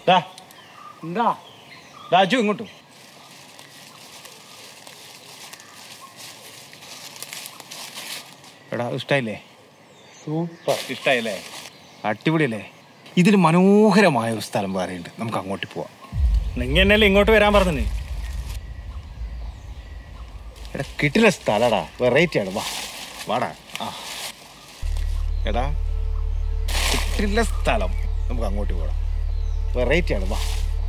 ദാ എന്താ രാജു ഇങ്ങോട്ടും എടാ ഇഷ്ടായില്ലേ സൂപ്പർ ഇഷ്ടായില്ലേ അടിപൊളിയല്ലേ ഇതിൽ മനോഹരമായ ഒരു സ്ഥലം വേറെയുണ്ട് നമുക്ക് അങ്ങോട്ട് പോവാം നിങ്ങ എന്നല്ലേ ഇങ്ങോട്ട് വരാൻ പറഞ്ഞു എടാ കിട്ടില്ല സ്ഥലടാ വെറൈറ്റി ആണ് വാ വാടാ ആ എടാ കിട്ടില്ല സ്ഥലം നമുക്ക് അങ്ങോട്ട് പോകാം വെറൈറ്റി ആണ് വാ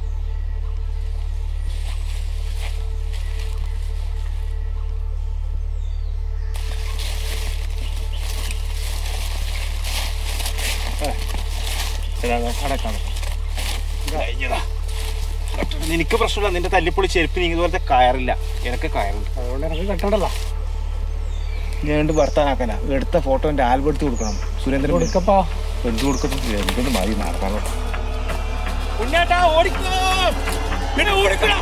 നിനക്ക് പ്രശ്നമില്ല നിന്റെ തല്ലിപ്പൊളി ചെരുപ്പ് നീ ഇതുപോലത്തെ കയറില്ല എനിക്ക് കയറുണ്ട് അതുകൊണ്ട് എനിക്ക് കെട്ടണ്ടല്ലോ ഞാൻ ഭർത്താനാക്കാന എടുത്ത ഫോട്ടോ എൻ്റെ ആൽബം എടുത്ത് കൊടുക്കണം സുരേന്ദ്രൻ കൊടുക്കപ്പാ എടുത്ത് കൊടുക്കത്തില്ല എന്തൊന്നും മതി നടക്കാൻ ഉണ്ണേട്ടാ ഓടിക്കോ പിന്നെ ഓടിക്കണം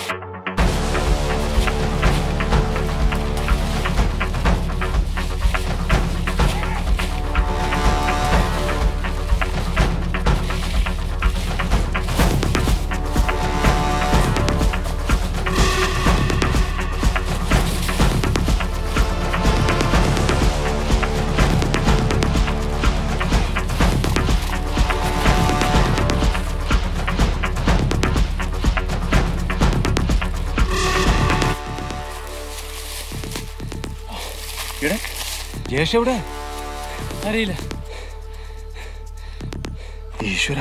ജേഷ് എവിടെ അറിയില്ല ഈശ്വര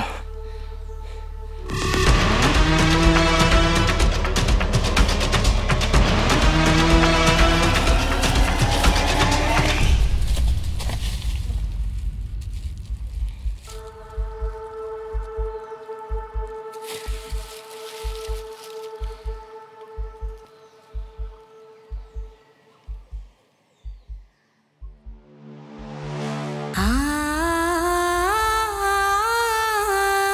ആ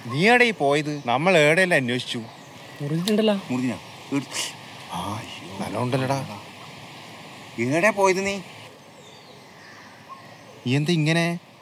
നീ എവിടെ ഈ പോയത് നമ്മൾ എവിടെയല്ല അന്വേഷിച്ചു മുറിഞ്ഞിട്ടുണ്ടല്ലോ മുറിഞ്ഞ ആ നല്ലോണ്ടല്ലടാ എവിടെ പോയത് നീ നീ എന്താ ഇങ്ങനെ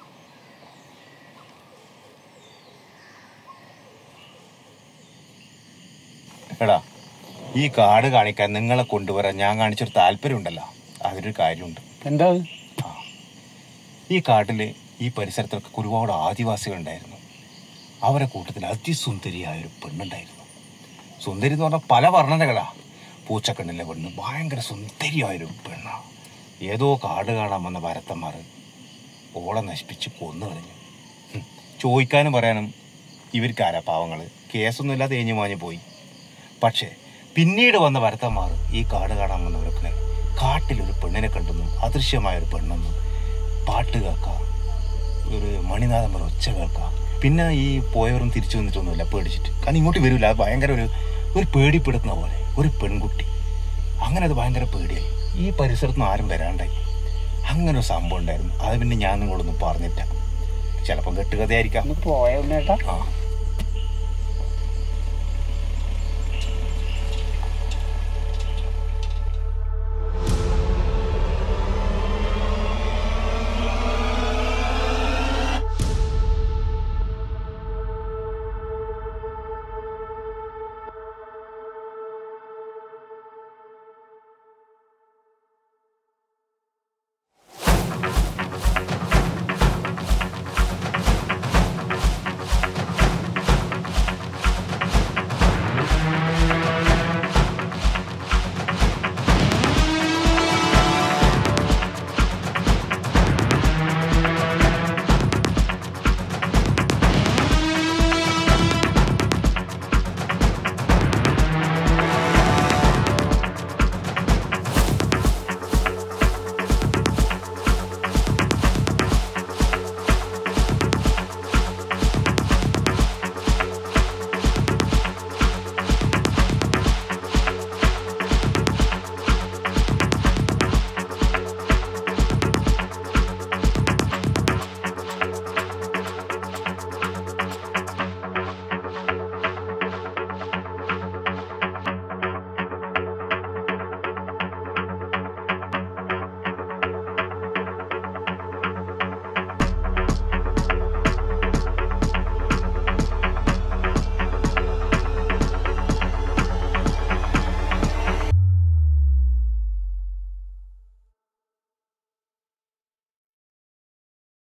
എടാ ഈ കാട് കാണിക്കാൻ നിങ്ങളെ കൊണ്ടുവരാൻ ഞാൻ കാണിച്ചൊരു താല്പര്യം ഉണ്ടല്ലോ അതിനൊരു കാര്യമുണ്ട് എന്താ അത്? ഈ കാട്ടില് ഈ പരിസരത്തൊക്കെ ഒരുപാട് ആദിവാസികളുണ്ടായിരുന്നു അവരെ കൂട്ടത്തിൽ അതിസുന്ദരിയായ ഒരു പെണ്ണുണ്ടായിരുന്നു സുന്ദരി എന്ന് പറഞ്ഞാൽ പല വർണ്ണനകളാ പൂച്ചക്കണ്ണിലെ പെണ്ണ് ഭയങ്കര സുന്ദരിയായൊരു പെണ്ണ ഏതോ കാട് കാണാൻ വന്ന ഭരത്തന്മാർ ഓളെ നശിപ്പിച്ച് കൊന്നു കളഞ്ഞു ഹും. ചോദിക്കാനും പറയാനും ഇവർക്കാരാ പാവങ്ങൾ കേസൊന്നുമില്ലാതെ തേഞ്ഞു മാഞ്ഞു പോയി പക്ഷേ പിന്നീട് വന്ന ഭരത്തന്മാർ ഈ കാട് കാണാൻ വന്നവരൊക്കെ കാട്ടിലൊരു പെണ്ണിനെ കണ്ടെന്നും അദൃശ്യമായ ഒരു പെണ്ണെന്നും പാട്ട് കേൾക്കാം ഒരു മണിനാഥം പോലെ ഒച്ച കേൾക്കാം പിന്നെ ഈ പോയവരും തിരിച്ചു വന്നിട്ടൊന്നുമില്ല പേടിച്ചിട്ട് കാരണം ഇങ്ങോട്ട് വരില്ല അത് ഭയങ്കര ഒരു ഒരു പേടിപ്പെടുത്തുന്ന പോലെ ഒരു പെൺകുട്ടി അങ്ങനെ അത് ഭയങ്കര പേടിയായി ഈ പരിസരത്ത് നിന്ന് ആരും വരാണ്ടായി അങ്ങനെ ഒരു സംഭവം ഉണ്ടായിരുന്നു അത് പിന്നെ ഞാൻ നിങ്ങളൊന്നും പറഞ്ഞില്ല ചിലപ്പം കെട്ടുകഥയായിരിക്കാം ഒന്ന് പോയ ഉണ്ണേട്ടാ ആ